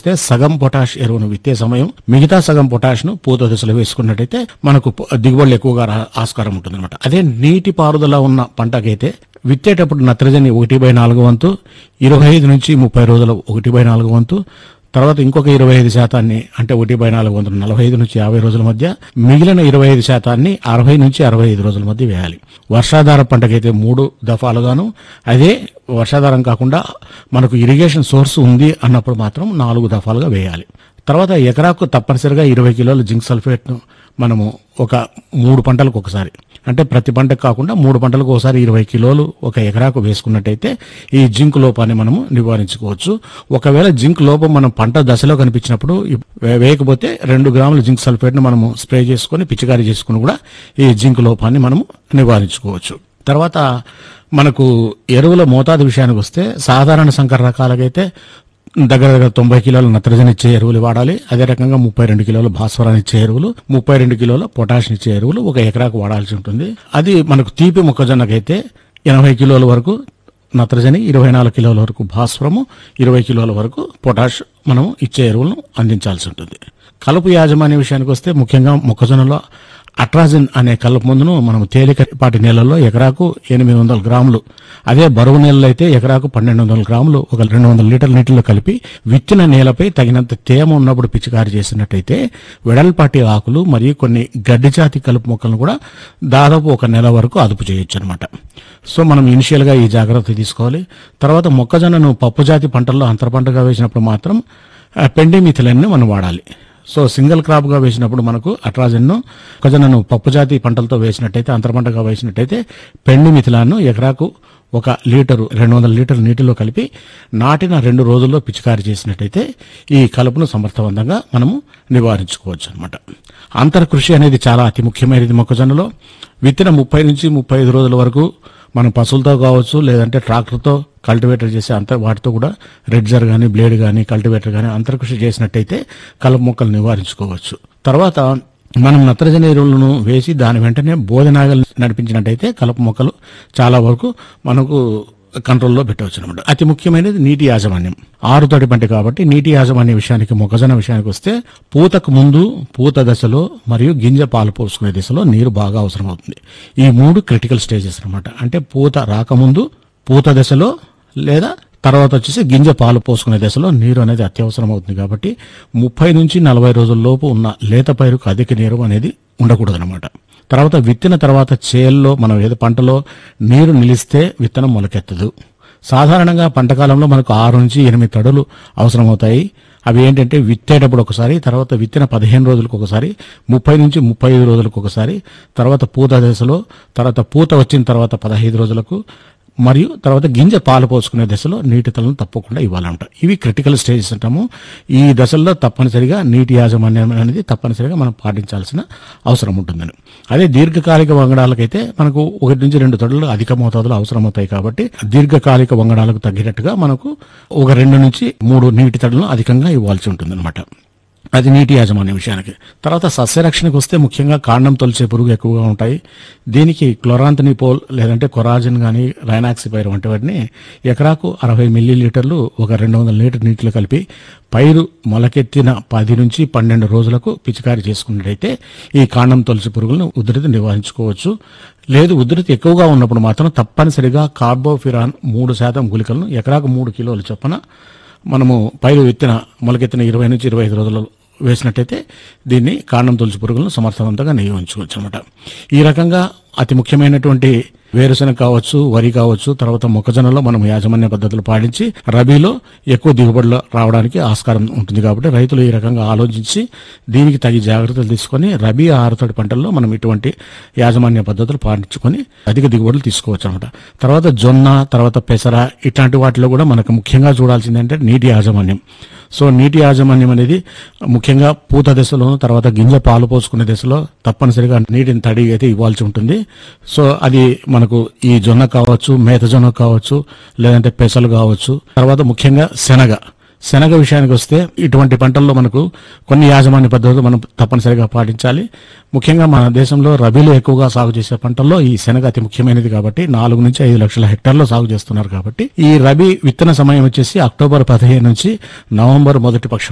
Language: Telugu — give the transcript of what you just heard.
వస్తే సగం పొటాష్ ఎరువును విత్తే సమయం మిగతా సగం పొటాష్ ను పూత దశలో వేసుకున్నట్టయితే మనకు పొ- దిగుబడులు ఎక్కువగా రా- ఆస్కారం ఉంటుంది అదే నీటి పారుదల ఉన్న పంటకైతే విత్తేటప్పుడు నత్రజని ఒకటి బై నాలుగు వంతు ఇరవై ఐదు నుంచి ముప్పై రోజుల ఒకటి బై నాలుగు వంతు తర్వాత ఇంకొక ఇరవై ఐదు శాతాన్ని అంటే ఒకటి బై నాలుగు వందల నలభై ఐదు నుంచి యాభై రోజుల మధ్య మిగిలిన ఇరవై ఐదు శాతాన్ని అరవై నుంచి అరవై ఐదు రోజుల మధ్య వేయాలి వర్షాధార పంటకైతే మూడు దఫాలుగాను అదే వర్షాధారం కాకుండా మనకు ఇరిగేషన్ సోర్స్ ఉంది అన్నప్పుడు మాత్రం నాలుగు దఫాలుగా వేయాలి తర్వాత ఎకరాకు తప్పనిసరిగా ఇరవై కిలోల జింక్ సల్ఫేట్ను మనము ఒక మూడు పంటలకు ఒకసారి అంటే ప్రతి పంటకు కాకుండా మూడు పంటలకు ఒకసారి ఇరవై కిలోలు ఒక ఎకరాకు వేసుకున్నట్టయితే ఈ జింక్ లోపాన్ని మనము నివారించుకోవచ్చు ఒకవేళ జింక్ లోపం మనం పంట దశలో కనిపించినప్పుడు ఇప్- వే- వేయకపోతే రెండు గ్రాముల జింక్ సల్ఫేట్ను మనము స్ప్రే చేసుకొని పిచికారీ చేసుకుని కూడా ఈ జింక్ లోపాన్ని మనము నివారించుకోవచ్చు తర్వాత మనకు ఎరువుల మోతాదు విషయానికి వస్తే సాధారణ సంకర రకాలకైతే దగ్గర దగ్గర తొంభై కిలోల నత్రజని ఇచ్చే ఎరువులు వాడాలి అదే రకంగా ముప్పై రెండు కిలోల భాస్వరాన్ని ఇచ్చే ఎరువులు ముప్పై రెండు కిలోల పొటాష్ ఇచ్చే ఎరువులు ఒక ఎకరాకు వాడాల్సి ఉంటుంది అది మనకు తీపి మొక్కజొన్నకైతే ఎనభై కిలోల వరకు నత్రజని ఇరవై నాలుగు కిలోల వరకు భాస్వరము ఇరవై కిలోల వరకు పొటాష్ మనం ఇచ్చే ఎరువులను అందించాల్సి ఉంటుంది కలుపు యాజమాన్య విషయానికి వస్తే ముఖ్యంగా మొక్కజొన్నలో అట్రాజిన్ అనే కలుపు మందును మనం తేలికపాటి నేలల్లో ఎకరాకు ఎనిమిది వందల గ్రాములు అదే బరువు నేలలో అయితే ఎకరాకు పన్నెండు వందల గ్రాములు ఒక రెండు వందల లీటర్ల నీటిలో కలిపి విత్తిన నేలపై తగినంత తేమ ఉన్నప్పుడు పిచికారి చేసినట్టయితే వెడల్పాటి ఆకులు మరియు కొన్ని గడ్డి జాతి కలుపు మొక్కలను కూడా దాదాపు ఒక నెల వరకు అదుపు చేయొచ్చు అనమాట సో మనం ఇనిషియల్ గా ఈ జాగ్రత్త తీసుకోవాలి తర్వాత మొక్కజొన్నను పప్పు జాతి పంటల్లో అంతర పంటగా వేసినప్పుడు మాత్రం పెండిమిథిలైన్ మనం వాడాలి సో సింగిల్ క్రాప్ గా వేసినప్పుడు మనకు అట్రాజన్ను మొక్కజొన్నను పప్పు జాతి పంటలతో వేసినట్టయితే అంతర పంటగా వేసినట్టయితే పెండి మిథిలాను ఎకరాకు ఒక లీటరు రెండు వందల లీటర్ల నీటిలో కలిపి నాటిన రెండు రోజుల్లో పిచికారి చేసినట్టయితే ఈ కలుపును సమర్థవంతంగా మనము నివారించుకోవచ్చు అనమాట అంతర కృషి అనేది చాలా అతి ముఖ్యమైనది మొక్కజొన్నలో విత్తిన ముప్పై నుంచి ముప్పై ఐదు రోజుల వరకు మనం పశువులతో కావచ్చు లేదంటే ట్రాక్టర్తో కల్టివేటర్ చేసే అంత వాటితో కూడా రెడ్జర్ కానీ బ్లేడ్ కానీ కల్టివేటర్ కానీ అంతర్కృషి చేసినట్టయితే కలుపు మొక్కలు నివారించుకోవచ్చు తర్వాత మనం నత్రజని ఎరువులను వేసి దాని వెంటనే బోధనాగలు నడిపించినట్టయితే కలుపు మొక్కలు చాలా వరకు మనకు కంట్రోల్లో పెట్టవచ్చు అనమాట అతి ముఖ్యమైనది నీటి యాజమాన్యం ఆరు తడి పంట కాబట్టి నీటి యాజమాన్య విషయానికి మొక్కజొన్న విషయానికి వస్తే పూతకు ముందు పూత దశలో మరియు గింజ పాలు పోసుకునే దశలో నీరు బాగా అవసరం అవుతుంది ఈ మూడు క్రిటికల్ స్టేజెస్ అన్నమాట అంటే పూత రాకముందు పూత దశలో లేదా తర్వాత వచ్చేసి గింజ పాలు పోసుకునే దశలో నీరు అనేది అత్యవసరం అవుతుంది కాబట్టి ముప్పై నుంచి నలభై రోజుల లోపు ఉన్న లేత పైరుకు అధిక నీరు అనేది ఉండకూడదు అనమాట తర్వాత విత్తిన తర్వాత చేల్లో మనం ఏదో పంటలో నీరు నిలిస్తే విత్తనం మొలకెత్తదు సాధారణంగా పంటకాలంలో మనకు ఆరు నుంచి ఎనిమిది తడులు అవసరమవుతాయి అవి ఏంటంటే విత్తేటప్పుడు ఒకసారి తర్వాత విత్తిన పదిహేను రోజులకు ఒకసారి ముప్పై నుంచి ముప్పై ఐదు రోజులకు ఒకసారి తర్వాత పూత దశలో తర్వాత పూత వచ్చిన తర్వాత పదహైదు రోజులకు మరియు తర్వాత గింజ పాలు పోసుకునే దశలో నీటి తలను తప్పకుండా ఇవ్వాలంట ఇవి క్రిటికల్ స్టేజెస్ అంటాము ఈ దశల్లో తప్పనిసరిగా నీటి యాజమాన్యం అనేది తప్పనిసరిగా మనం పాటించాల్సిన అవసరం ఉంటుందని అదే దీర్ఘకాలిక వంగడాలకైతే మనకు ఒకటి నుంచి రెండు తొడలు అధిక మోతాదులో అవసరం అవుతాయి కాబట్టి దీర్ఘకాలిక వంగడాలకు తగ్గినట్టుగా మనకు ఒక రెండు నుంచి మూడు నీటి తడులను అధికంగా ఇవ్వాల్సి ఉంటుంది అది నీటి యాజమాన్య విషయానికి తర్వాత సస్యరక్షణకు వస్తే ముఖ్యంగా కాండం తొలిచే పురుగు ఎక్కువగా ఉంటాయి దీనికి క్లోరాంతనిపోల్ లేదంటే కొరాజిన్ కానీ రైనాక్సిపైర్ వంటి వాటిని ఎకరాకు అరవై మిల్లీ లీటర్లు ఒక రెండు వందల లీటర్ నీటిలో కలిపి పైరు మొలకెత్తిన పది నుంచి పన్నెండు రోజులకు పిచికారి చేసుకున్నట్టయితే ఈ కాండం తొలిచి పురుగులను ఉధృతి నివారించుకోవచ్చు లేదు ఉధృతి ఎక్కువగా ఉన్నప్పుడు మాత్రం తప్పనిసరిగా కార్బోఫిరాన్ మూడు శాతం గుళికలను ఎకరాకు మూడు కిలోలు చొప్పున మనము పైరు విత్తిన మొలకెత్తిన ఇరవై నుంచి ఇరవై ఐదు రోజులు వేసినట్టయితే దీన్ని కాండం తొలిచి పురుగులను సమర్థవంతంగా నియోగించుకోవచ్చు అనమాట ఈ రకంగా అతి ముఖ్యమైనటువంటి వేరుశనగ కావచ్చు వరి కావచ్చు తర్వాత మొక్కజొన్నలో మనం యాజమాన్య పద్ధతులు పాటించి రబీలో ఎక్కువ దిగుబడులు రావడానికి ఆస్కారం ఉంటుంది కాబట్టి రైతులు ఈ రకంగా ఆలోచించి దీనికి తగి జాగ్రత్తలు తీసుకొని రబీ ఆరుతడి పంటల్లో మనం ఇటువంటి యాజమాన్య పద్ధతులు పాటించుకొని అధిక దిగుబడులు తీసుకోవచ్చు అనమాట తర్వాత జొన్న తర్వాత పెసర ఇట్లాంటి వాటిలో కూడా మనకు ముఖ్యంగా చూడాల్సింది అంటే నీటి యాజమాన్యం సో నీటి యాజమాన్యం అనేది ముఖ్యంగా పూత దశలోను తర్వాత గింజ పాలు పోసుకునే దశలో తప్పనిసరిగా నీటిని తడి అయితే ఇవ్వాల్సి ఉంటుంది సో అది మనకు ఈ జొన్న కావచ్చు మేత జొన్న కావచ్చు లేదంటే పెసలు కావచ్చు తర్వాత ముఖ్యంగా శనగ శనగ విషయానికి వస్తే ఇటువంటి పంటల్లో మనకు కొన్ని యాజమాన్య పద్ధతులు మనం తప్పనిసరిగా పాటించాలి ముఖ్యంగా మన దేశంలో రబీలో ఎక్కువగా సాగు చేసే పంటల్లో ఈ శనగ అతి ముఖ్యమైనది కాబట్టి నాలుగు నుంచి ఐదు లక్షల హెక్టార్లో సాగు చేస్తున్నారు కాబట్టి ఈ రబీ విత్తన సమయం వచ్చేసి అక్టోబర్ పదిహేను నుంచి నవంబర్ మొదటి పక్షం